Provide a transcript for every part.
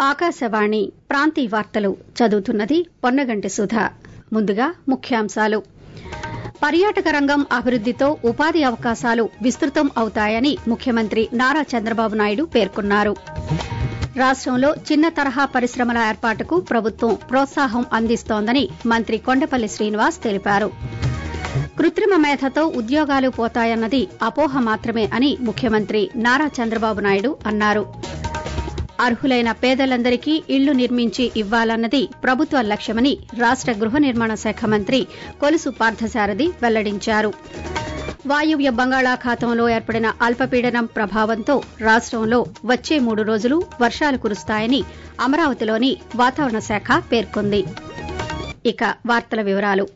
ఆకాశవాణి ప్రాంతీయ వార్తలు చదువుతున్నది పొన్నగంటి సుధ ముందుగా ముఖ్యాంశాలు పర్యాటక రంగం అభివృద్దితో ఉపాధి అవకాశాలు విస్తృతం అవుతాయని ముఖ్యమంత్రి నారా చంద్రబాబు నాయుడు పేర్కొన్నారు రాష్టంలో చిన్న తరహా పరిశ్రమల ఏర్పాటుకు ప్రభుత్వం ప్రోత్సాహం అందిస్తోందని మంత్రి కొండపల్లి శ్రీనివాస్ తెలిపారు కృత్రిమ మేధతో ఉద్యోగాలు పోతాయన్నది అపోహ మాత్రమే అని ముఖ్యమంత్రి నారా చంద్రబాబు నాయుడు అన్నారు అర్హులైన పేదలందరికీ ఇళ్లు నిర్మించి ఇవ్వాలన్నది ప్రభుత్వ లక్ష్యమని రాష్ట గృహ నిర్మాణ శాఖ మంత్రి కొలుసు పార్థసారథి వెల్లడించారు వాయువ్య బంగాళాఖాతంలో ఏర్పడిన అల్పపీడనం ప్రభావంతో రాష్టంలో వచ్చే మూడు రోజులు వర్షాలు కురుస్తాయని అమరావతిలోని వాతావరణ శాఖ పేర్కొంది ఇక వార్తల వివరాలు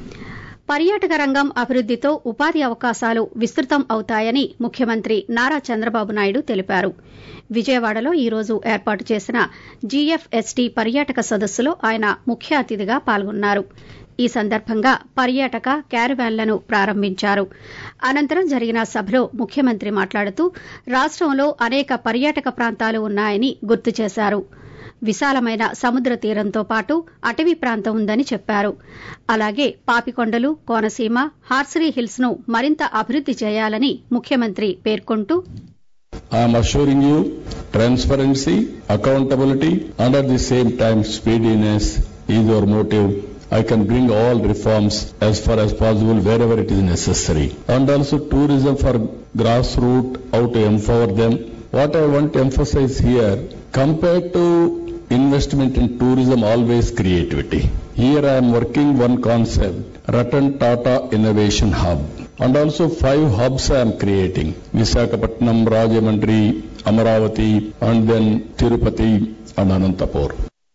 పర్యాటక రంగం అభివృద్దితో ఉపాధి అవకాశాలు విస్తృతం అవుతాయని ముఖ్యమంత్రి నారా చంద్రబాబు నాయుడు తెలిపారు విజయవాడలో ఈ రోజు ఏర్పాటు చేసిన జీఎఫ్ఎస్టీ పర్యాటక సదస్సులో ఆయన ముఖ్య అతిథిగా పాల్గొన్నారు ఈ సందర్భంగా పర్యాటక క్యారవాన్లను ప్రారంభించారు అనంతరం జరిగిన సభలో ముఖ్యమంత్రి మాట్లాడుతూ రాష్టంలో అనేక పర్యాటక ప్రాంతాలు ఉన్నాయని గుర్తు చేశారు విశాలమైన సముద్ర తీరంతో పాటు అటవీ ప్రాంతం ఉందని చెప్పారు అలాగే పాపికొండలు కోనసీమ హార్సరీ హిల్స్ ను మరింత అభివృద్ది చేయాలని ముఖ్యమంత్రి పేర్కొంటూ I am assuring you transparency, accountability, and at the same time speediness is our motive. I can bring all reforms as far as possible wherever it is necessary. And also tourism for grassroots, how to empower them. What I want to emphasize here, compared to investment in tourism, always creativity. Here I am working one concept, Ratan Tata Innovation Hub. And also five hubs I am creating. Visakhapatnam, Rajamandri, Amaravati, and then Tirupati and Anantapur.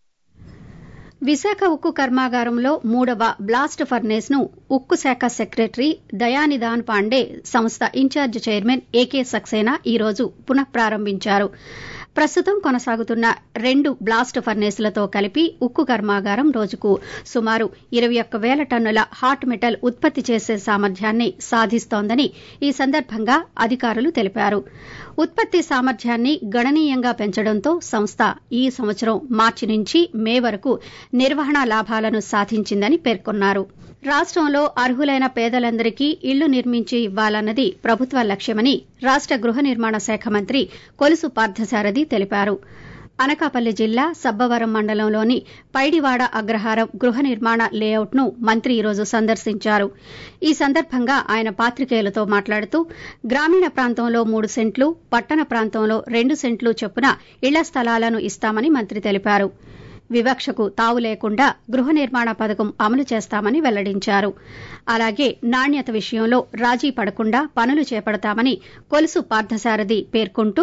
Visakha ఉక్కు కర్మాగారంలో మూడవ blast furnace ను ఉక్కు శాఖ secretary దయానిదాన్ Pandey సంస్థ incharge chairman AK Saxena ఈ రోజు పునః ప్రారంభించారు ప్రస్తుతం కొనసాగుతున్న రెండు బ్లాస్ట్ ఫర్నేసులతో కలిపి ఉక్కు కర్మాగారం రోజుకు సుమారు ఇరవై ఒక్క వేల టన్నుల హాట్ మెటల్ ఉత్పత్తి చేసే సామర్థ్యాన్ని సాధిస్తోందని ఈ సందర్భంగా అధికారులు తెలిపారు ఉత్పత్తి సామర్థ్యాన్ని గణనీయంగా పెంచడంతో సంస్థ ఈ సంవత్సరం మార్చి నుంచి మే వరకు నిర్వహణ లాభాలను సాధించిందని పేర్కొన్నారు రాష్టంలో అర్హులైన పేదలందరికీ ఇళ్లు నిర్మించి ఇవ్వాలన్నది ప్రభుత్వ లక్ష్యమని రాష్ట గృహ నిర్మాణ శాఖ మంత్రి కొలుసు పార్థసారథి తెలిపారు అనకాపల్లి జిల్లా సబ్బవరం మండలంలోని పైడివాడ అగ్రహారం గృహ నిర్మాణ లేఅవుట్ ను మంత్రి ఈరోజు సందర్శించారు ఈ సందర్భంగా ఆయన పాత్రికేయులతో మాట్లాడుతూ గ్రామీణ ప్రాంతంలో మూడు సెంట్లు పట్టణ ప్రాంతంలో రెండు సెంట్లు చొప్పున ఇళ్ల స్థలాలను ఇస్తామని మంత్రి తెలిపారు వివక్షకు తావు లేకుండా గృహ నిర్మాణ పథకం అమలు చేస్తామని వెల్లడించారు అలాగే నాణ్యత విషయంలో రాజీ పడకుండా పనులు చేపడతామని కొలుసు పార్థసారథి పేర్కొంటూ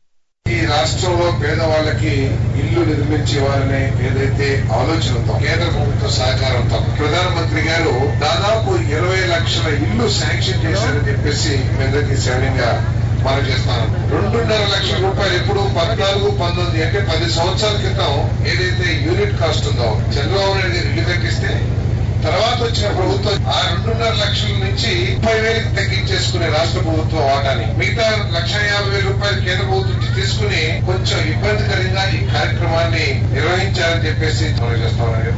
ఈ రాష్ట్రంలో పేదవాళ్ళకి ఇల్లు నిర్మించేవారనే ఏదైతే ఆలోచన ఉందో కేంద్ర ప్రభుత్వ సహకారంతో ప్రధానమంత్రి గారు దాదాపు ఇరవై లక్షల ఇల్లు శాంక్షన్ చేశారని చెప్పేసి మీ అందరికీ సవినయంగా మనం చేస్తాను రెండున్నర లక్షల రూపాయలు ఎప్పుడు పద్నాలుగు పంతొమ్మిది అంటే పది సంవత్సరాల క్రితం ఏదైతే యూనిట్ కాస్ట్ ఉందో చంద్రబాబు నాయుడు గారు ఇల్లు కట్టిస్తే తర్వాత వచ్చిన ప్రభుత్వం ఆ రెండున్నర లక్షల నుంచి ముప్పై వేలకు తగ్గించేసుకునే రాష్ట్ర ప్రభుత్వం వాటాని మిగతా లక్ష యాభై వేల రూపాయలు కేంద్ర ప్రభుత్వం నుంచి తీసుకుని కొంచెం ఇబ్బందికరంగా ఈ కార్యక్రమాన్ని నిర్వహించాలని చెప్పేసి మనం చేస్తామని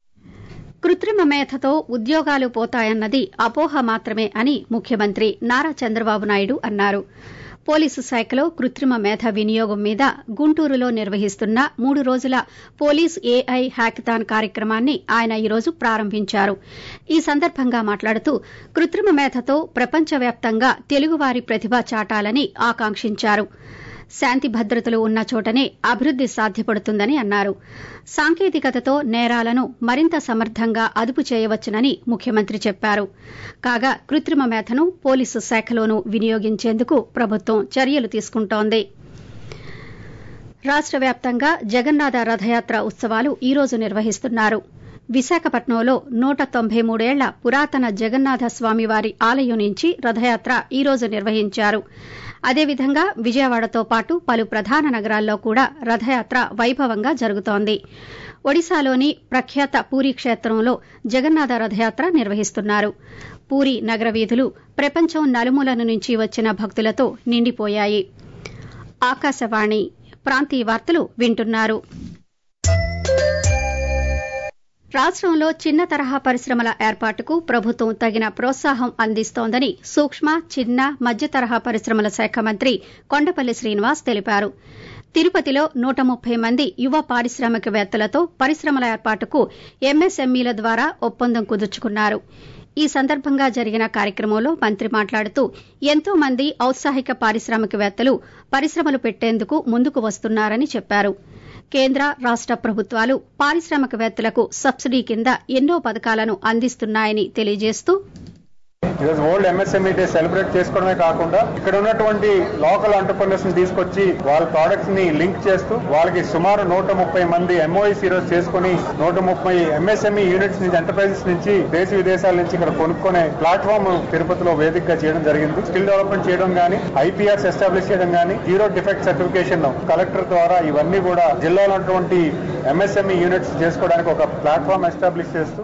కృత్రిమ మేధతో ఉద్యోగాలు పోతాయన్నది అపోహ మాత్రమే అని ముఖ్యమంత్రి నారా చంద్రబాబు నాయుడు అన్నారు పోలీసు శాఖలో కృత్రిమ మేధ వినియోగం మీద గుంటూరులో నిర్వహిస్తున్న మూడు రోజుల పోలీస్ ఏఐ హ్యాకథాన్ కార్యక్రమాన్ని ఆయన ఈరోజు ప్రారంభించారు ఈ సందర్భంగా మాట్లాడుతూ కృత్రిమ మేధతో ప్రపంచవ్యాప్తంగా తెలుగువారి ప్రతిభ చాటాలని ఆకాంక్షించారు శాంతి భద్రతలు ఉన్న చోటనే అభివృద్ది సాధ్యపడుతుందని అన్నారు సాంకేతికతతో నేరాలను మరింత సమర్థంగా అదుపు చేయవచ్చునని ముఖ్యమంత్రి చెప్పారు కాగా కృత్రిమ మేధను పోలీసు శాఖలోనూ వినియోగించేందుకు ప్రభుత్వం చర్యలు తీసుకుంటోంది రాష్ట వ్యాప్తంగా జగన్నాథ రథయాత్ర ఉత్సవాలు ఈ రోజు నిర్వహిస్తున్నారు విశాఖపట్నంలో నూట తొంభై మూడేళ్ల పురాతన జగన్నాథ స్వామివారి ఆలయం నుంచి రథయాత్ర ఈ రోజు నిర్వహించారు అదేవిధంగా విజయవాడతో పాటు పలు ప్రధాన నగరాల్లో కూడా రథయాత్ర వైభవంగా జరుగుతోంది ఒడిశాలోని ప్రఖ్యాత పూరీ క్షేత్రంలో జగన్నాథ రథయాత్ర నిర్వహిస్తున్నారు పూరీ నగర వీధులు ప్రపంచం నలుమూలల నుంచి వచ్చిన భక్తులతో నిండిపోయాయి ఆకాశవాణి ప్రాంతీయ వార్తలు వింటున్నారు రాష్ట్రంలో చిన్న తరహా పరిశ్రమల ఏర్పాటుకు ప్రభుత్వం తగిన ప్రోత్సాహం అందిస్తోందని సూక్ష్మ చిన్న మధ్య తరహా పరిశ్రమల శాఖ మంత్రి కొండపల్లి శ్రీనివాస్ తెలిపారు తిరుపతిలో నూట ముప్పై మంది యువ పారిశ్రామికవేత్తలతో పరిశ్రమల ఏర్పాటుకు ఎంఎస్ఎంఈల ద్వారా ఒప్పందం కుదుర్చుకున్నారు ఈ సందర్భంగా జరిగిన కార్యక్రమంలో మంత్రి మాట్లాడుతూ ఎంతో మంది ఔత్సాహిక పారిశ్రామికవేత్తలు పరిశ్రమలు పెట్టేందుకు ముందుకు వస్తున్నారని చెప్పారు కేంద్ర రాష్ట ప్రభుత్వాలు పారిశ్రామికవేత్తలకు సబ్సిడీ కింద ఎన్నో పథకాలను అందిస్తున్నాయని తెలియజేస్తూ ఈరోజు వరల్డ్ ఎంఎస్ఎంఈ డే సెలబ్రేట్ చేసుకోవడమే కాకుండా ఇక్కడ ఉన్నటువంటి లోకల్ ఎంటర్ప్రినర్స్ ని తీసుకొచ్చి వాళ్ళ ప్రొడక్ట్స్ ని లింక్ చేస్తూ వాళ్ళకి సుమారు నూట ముప్పై మంది ఎంఓఈస్ ఈరోజు చేసుకుని నూట ముప్పై ఎంఎస్ఎంఈ యూనిట్స్ నుంచి ఎంటర్ప్రైజెస్ నుంచి దేశ విదేశాల నుంచి ఇక్కడ కొనుక్కునే ప్లాట్ఫామ్ తిరుపతిలో వేదికగా చేయడం జరిగింది స్కిల్ డెవలప్మెంట్ చేయడం గానీ ఐపీఆర్స్ ఎస్టాబ్లిష్ చేయడం గానీ జీరో డిఫెక్ట్ సర్టిఫికేషన్ కలెక్టర్ ద్వారా ఇవన్నీ కూడా జిల్లాలో ఉన్నటువంటి ఎంఎస్ఎంఈ యూనిట్స్ చేసుకోవడానికి ఒక ప్లాట్ఫామ్ ఎస్టాబ్లిష్ చేస్తూ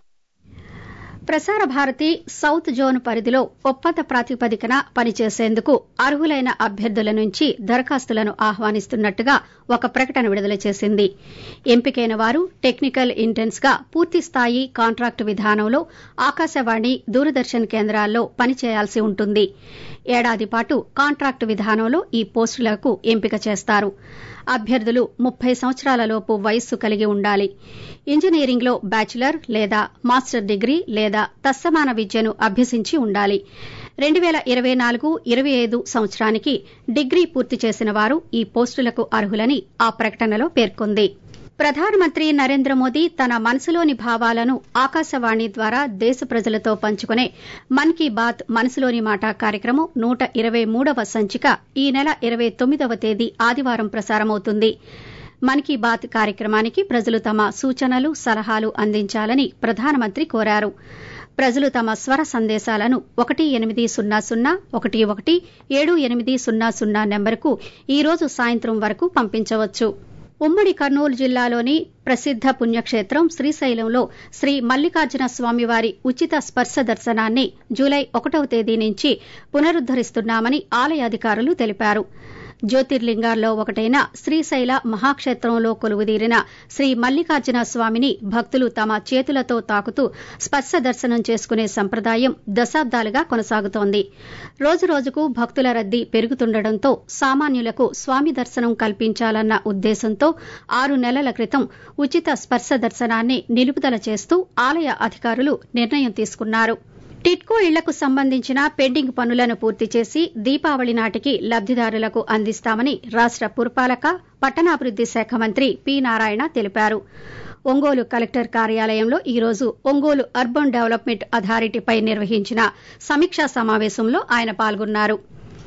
ప్రసార భారతి సౌత్ జోన్ పరిధిలో ఒప్పంద ప్రాతిపదికన పనిచేసేందుకు అర్హులైన అభ్యర్థుల నుంచి దరఖాస్తులను ఆహ్వానిస్తున్నట్టుగా ఒక ప్రకటన విడుదల చేసింది ఎంపికైన వారు టెక్నికల్ ఇంటెన్స్ గా పూర్తిస్థాయి కాంట్రాక్టు విధానంలో ఆకాశవాణి దూరదర్శన్ కేంద్రాల్లో పనిచేయాల్సి ఉంటుంది ఏడాది పాటు కాంట్రాక్టు విధానంలో ఈ పోస్టులకు ఎంపిక చేస్తారు అభ్యర్థులు ముప్పై సంవత్సరాలలోపు వయస్సు కలిగి ఉండాలి ఇంజనీరింగ్లో బ్యాచిలర్ లేదా మాస్టర్ డిగ్రీ లేదా తత్సమాన విద్యను అభ్యసించి ఉండాలి రెండు వేల ఇరవై నాలుగు ఇరవై ఐదు సంవత్సరానికి డిగ్రీ పూర్తి చేసిన వారు ఈ పోస్టులకు అర్హులని ఆ ప్రకటనలో పేర్కొంది ప్రధానమంత్రి నరేంద్ర మోదీ తన మనసులోని భావాలను ఆకాశవాణి ద్వారా దేశ ప్రజలతో పంచుకునే మన్ కీ బాత్ మనసులోని మాట కార్యక్రమం నూట ఇరవై మూడవ సంచిక ఈ నెల ఇరవై తొమ్మిదవ తేదీ ఆదివారం ప్రసారమవుతుంది మన్ కీ బాత్ కార్యక్రమానికి ప్రజలు తమ సూచనలు సలహాలు అందించాలని ప్రధానమంత్రి కోరారు ప్రజలు తమ స్వర సందేశాలను ఒకటి ఎనిమిది సున్నా సున్నా ఒకటి ఒకటి ఏడు ఎనిమిది సున్నా సున్నా నెంబర్కు ఈ రోజు సాయంత్రం వరకు పంపించవచ్చు ఉమ్మడి కర్నూలు జిల్లాలోని ప్రసిద్ద పుణ్యక్షేత్రం శ్రీశైలంలో శ్రీ మల్లికార్జున స్వామివారి ఉచిత స్పర్శ దర్శనాన్ని జూలై ఒకటవ తేదీ నుంచి పునరుద్దరిస్తున్నామని ఆలయ అధికారులు తెలిపారు జ్యోతిర్లింగాల్లో ఒకటైన శ్రీశైల మహాక్షేత్రంలో కొలువుదీరిన శ్రీ మల్లికార్జున స్వామిని భక్తులు తమ చేతులతో తాకుతూ స్పర్శ దర్శనం చేసుకునే సంప్రదాయం దశాబ్దాలుగా కొనసాగుతోంది రోజురోజుకు భక్తుల రద్దీ పెరుగుతుండటంతో సామాన్యులకు స్వామి దర్శనం కల్పించాలన్న ఉద్దేశంతో ఆరు నెలల క్రితం ఉచిత స్పర్శ దర్శనాన్ని నిలుపుదల చేస్తూ ఆలయ అధికారులు నిర్ణయం తీసుకున్నారు టిట్కో ఇళ్లకు సంబంధించిన పెండింగ్ పనులను పూర్తి చేసి దీపావళి నాటికి లబ్దిదారులకు అందిస్తామని రాష్ట పురపాలక పట్టణాభివృద్ది శాఖ మంత్రి పి నారాయణ తెలిపారు ఒంగోలు కలెక్టర్ కార్యాలయంలో ఈ రోజు ఒంగోలు అర్బన్ డెవలప్మెంట్ అథారిటీపై నిర్వహించిన సమీక్షా సమావేశంలో ఆయన పాల్గొన్నారు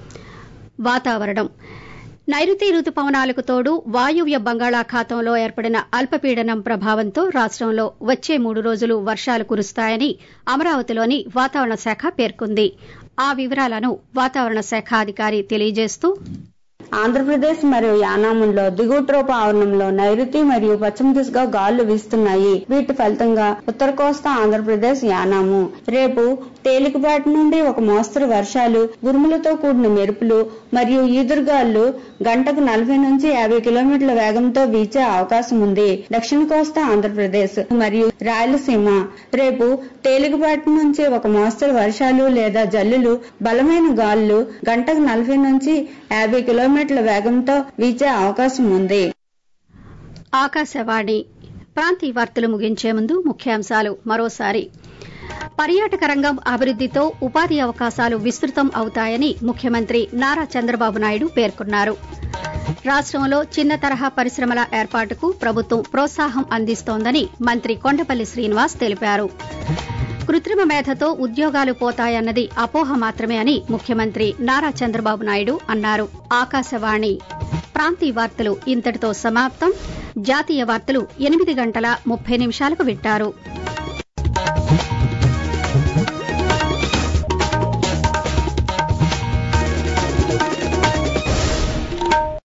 వాతావరణం నైరుతి రుతుపవనాలకు తోడు వాయువ్య బంగాళాఖాతంలో ఏర్పడిన అల్పపీడనం ప్రభావంతో రాష్టంలో వచ్చే మూడు రోజులు వర్షాలు కురుస్తాయని అమరావతిలోని వాతావరణ శాఖ పేర్కొంది ఆ వివరాలను వాతావరణ శాఖ అధికారి తెలియజేస్తూ ఆంధ్రప్రదేశ్ మరియు యానాములో దిగువ ఆవరణంలో నైరుతి మరియు పశ్చిమ దిశగా గాలులు వీస్తున్నాయి వీటి ఫలితంగా ఉత్తర కోస్తా ఆంధ్రప్రదేశ్ యానాము రేపు తేలికపాటి నుండి ఒక మోస్తరు వర్షాలు ఉరుములతో కూడిన మెరుపులు మరియు ఈదురుగాలు గంటకు నలభై నుంచి యాభై కిలోమీటర్ల వేగంతో వీచే అవకాశం ఉంది దక్షిణ కోస్తా ఆంధ్రప్రదేశ్ మరియు రాయలసీమ రేపు తేలికపాటి నుంచి ఒక మోస్తరు వర్షాలు లేదా జల్లులు బలమైన గాలులు గంటకు నలభై నుంచి యాభై కిలోమీటర్ల వేగంతో వీచే అవకాశం ఉంది ఆకాశవాణి ప్రాంతీయ వార్తలు ముగించే ముందు ముఖ్యాంశాలు మరోసారి పర్యాటక రంగం అభివృద్దితో ఉపాధి అవకాశాలు విస్తృతం అవుతాయని ముఖ్యమంత్రి నారా చంద్రబాబు నాయుడు పేర్కొన్నారు రాష్టంలో చిన్న తరహా పరిశ్రమల ఏర్పాటుకు ప్రభుత్వం ప్రోత్సాహం అందిస్తోందని మంత్రి కొండపల్లి శ్రీనివాస్ తెలిపారు కృత్రిమ మేధతో ఉద్యోగాలు పోతాయన్నది అపోహ మాత్రమే అని ముఖ్యమంత్రి నారా చంద్రబాబు నాయుడు అన్నారు ఆకాశవాణి ప్రాంతీయ వార్తలు ఇంతటితో సమాప్తం జాతీయ వార్తలు ఎనిమిది గంటల ముప్పై నిమిషాలకు వింటారు